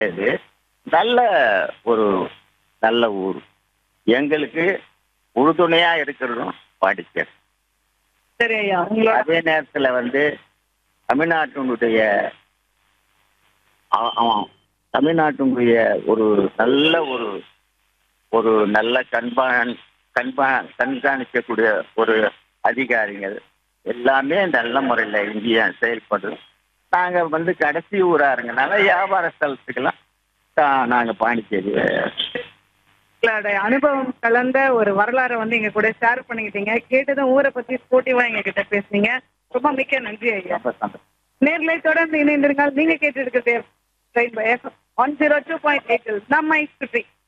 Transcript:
இது நல்ல ஒரு நல்ல ஊர் எங்களுக்கு உறுதுணையா இருக்கிறதும் பாண்டிச்சேரி சரி ஐயா உங்களோட அதே நேரத்துல வந்து தமிழ்நாட்டினுடைய ஆ- ஆமாம் தமிழ்நாட்டினுடைய ஒரு நல்ல ஒரு ஒரு நல்ல கண்பான் கண்பா கண்காணிக்கக்கூடிய ஒரு அதிகாரிகள் எல்லாமே நல்ல முறையில் இங்கேயே செயல்படுது நாங்கள் வந்து கடைசி ஊராக இருங்கனால வியாபார ஸ்தலத்துக்கெல்லாம் தா- நாங்க பாண்டிச்சேரி உங்களோட அனுபவம் கலந்த ஒரு வரலாறை வந்து எங்க கூட ஷேர் பண்ணிக்கிட்டீங்க கேட்டதும் ஊரை பத்தி ஸ்போர்ட்டிவா எங்க கிட்ட பேசுனீங்க ரொம்ப மிக்க நன்றி ஐயா ரொம்ப சந்தோஷம் நேர்களை தொடர்ந்து இணைந்திருங்கள் நீங்க கேட்டு இருக்கிறது one zero two point eight நம்மை சுற்றி